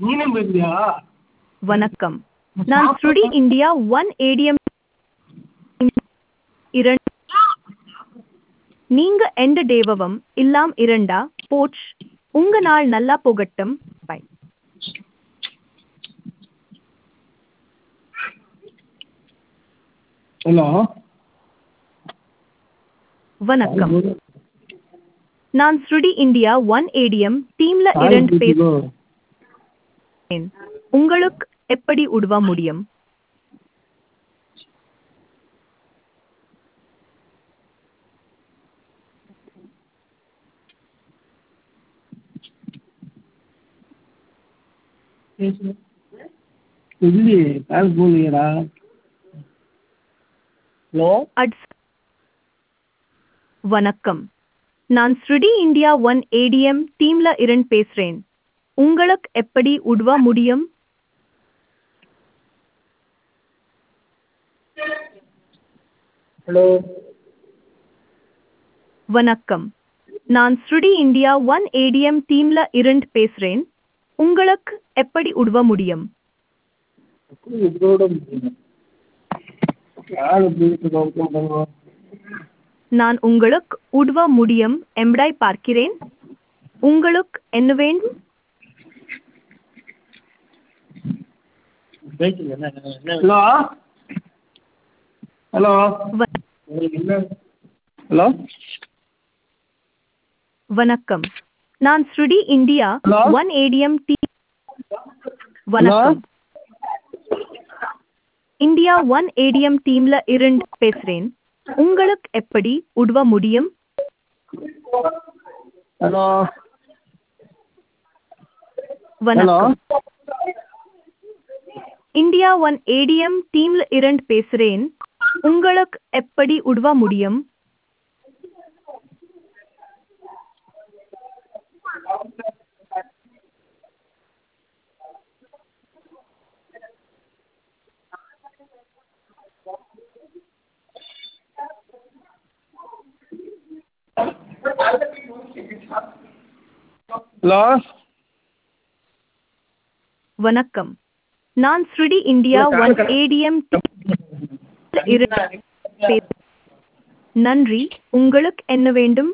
நீனும் போயிருந்தியா வணக்கம் நான் ஸ்ருடி இந்தியா ஒன் ஏடிஎம் இரண்டு நீங்க எந்த டேவவம் இல்லாம் இரண்டா போச் உங்க நாள் நல்லா போகட்டும் பை ஹலோ வணக்கம் நான் ஸ்ருடி இந்தியா ஒன் ஏடிஎம் டீம்ல இரண்டு பேசுறேன் உங்களுக்கு எப்படி உதவ முடியும் இல்லையே கால் போகலையேடா ஹலோ அட்ஸ் வணக்கம் நான் ஸ்ருடி இந்தியா ஒன் ஏடிஎம் டீம்ல இருந்து பேசுறேன் உங்களுக்கு எப்படி உதவ முடியும் ஹலோ வணக்கம் நான் ஸ்ருடி இந்தியா ஒன் ஏடிஎம் டீம்ல இருந்து பேசுறேன் உங்களுக்கு எப்படி உதவ முடியும் இதோட முடியும் யார் எப்படி நான் உங்களுக்கு உதவ முடியும் எம்படாய் பார்க்கிறேன் உங்களுக்கு என்ன வேண்டும் ஹலோ ஹலோ வ- ஹலோ வணக்கம் நான் Shruti India Hello? One ATM டி வணக்கம் இந்தியா ஒன் ஏடிஎம் டீம்ல இருந்து பேசுறேன் உங்களுக்கு எப்படி உதவ முடியும் ஹலோ வணக்கம் இந்தியா ஒன் ஏடிஎம் டீம்ல இருந்து பேசுறேன் உங்களுக்கு எப்படி உதவ முடியும் ஹலோ வணக்கம் நான் ஸ்ருடி இந்தியா ஒன் ஏடிஎம் நன்றி உங்களுக்கு என்ன வேண்டும்